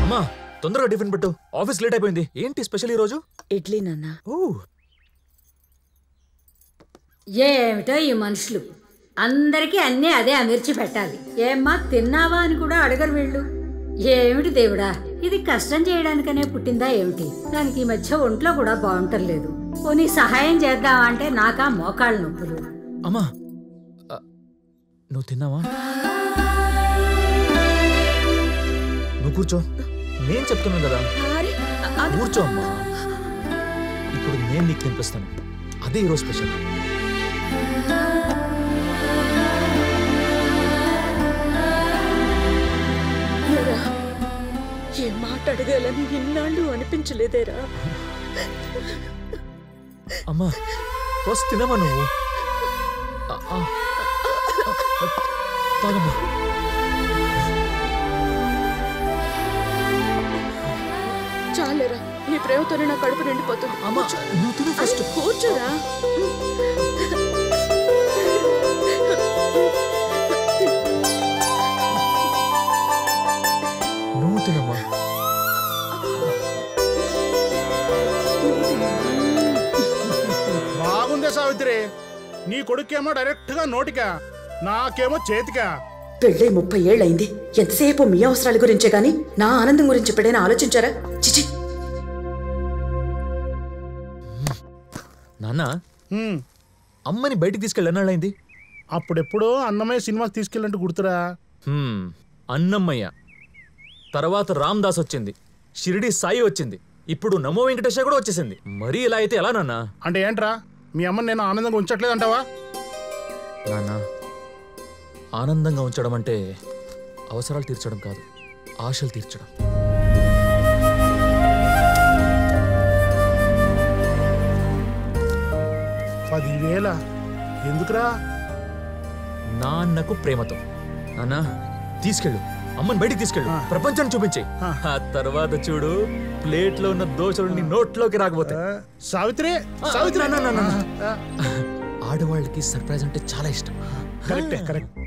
అమ్మా తొందరగా టిఫిన్ పెట్టు ఆఫీస్ లేట్ అయిపోయింది ఏంటి స్పెషల్ ఈ రోజు ఇడ్లీ నాన్న ఓ ఏమిటో ఈ మనుషులు అందరికీ అన్నీ అదే అమిర్చి పెట్టాలి ఏమ్మా తిన్నావా అని కూడా అడగరు వీళ్ళు ఏమిటి దేవుడా ఇది కష్టం చేయడానికనే పుట్టిందా ఏమిటి దానికి ఈ మధ్య ఒంట్లో కూడా బాగుంటం లేదు పోనీ సహాయం చేద్దామా అంటే నాకా మోకాళ్ళ నొప్పులు అమ్మా ఆ, నువ్వు తిన్నావా నువ్వు కూర్చో నేను చెప్తున్నాను కదా కూర్చో అమ్మా ఇప్పుడు నేను నీకు తినిపిస్తాను అదే ఈరోజు స్పెషల్ ఏరా, ఏ మాట అడగాలని ఇన్నాళ్ళు అనిపించలేదేరా అమ్మా ఫస్ట్ తినమ్మా నువ్వు ఆ, ఆ. తాగమ్మా చాలేరా నీ ప్రేమతోనే నా కడుపు నిండిపోతుంది అమ్మా నువ్వు తిను ఫస్ట్ అరే, కూర్చోరా నువ్వు తినమ్మా బాగుందే సావిత్రి నీ కొడుకేమో డైరెక్ట్ గా నోటికా నాకేమో చేతికా పెళ్ళై ముప్పై ఏళ్ళయింది ఎంతసేపు మీ అవసరాల గురించే గాని నా ఆనందం గురించి ఎప్పుడైనా ఆలోచించారా చిచి నాన్న హ్మ్. అమ్మని బయటికి తీసుకెళ్ళి ఎన్నాళ్ళైంది అప్పుడెప్పుడో అన్నమయ్య సినిమాకి తీసుకెళ్ళంటే గుర్తురా హ్మ్, అన్నమ్మయ్య తర్వాత రామ్ దాస్ వచ్చింది షిరిడి సాయి వచ్చింది ఇప్పుడు నమో వెంకటేశ్వర కూడా వచ్చేసింది మరీ ఇలా అయితే ఎలా నాన్న అంటే ఏంట్రా మీ అమ్మని నేను ఆనందంగా ఉంచట్లేదంటావా నాన్న ఆనందంగా ఉంచడం అంటే అవసరాలు తీర్చడం కాదు ఆశలు తీర్చడం పదివేల ఎందుకురా నాన్నకు ప్రేమతో నాన్న తీసుకెళ్ళు అమ్మని బయటికి తీసుకెళ్ళు ప్రపంచాన్ని చూపించే ఆ తర్వాత చూడు ప్లేట్లో ఉన్న దోశలు నీ నోట్లోకి రాకపోతే ఆ, సావిత్రి సావిత్రి నా, నా, నా, నా, ఆ, ఆడవాళ్ళకి సర్ప్రైజ్ అంటే చాలా ఇష్టం కరెక్టే కరెక్ట్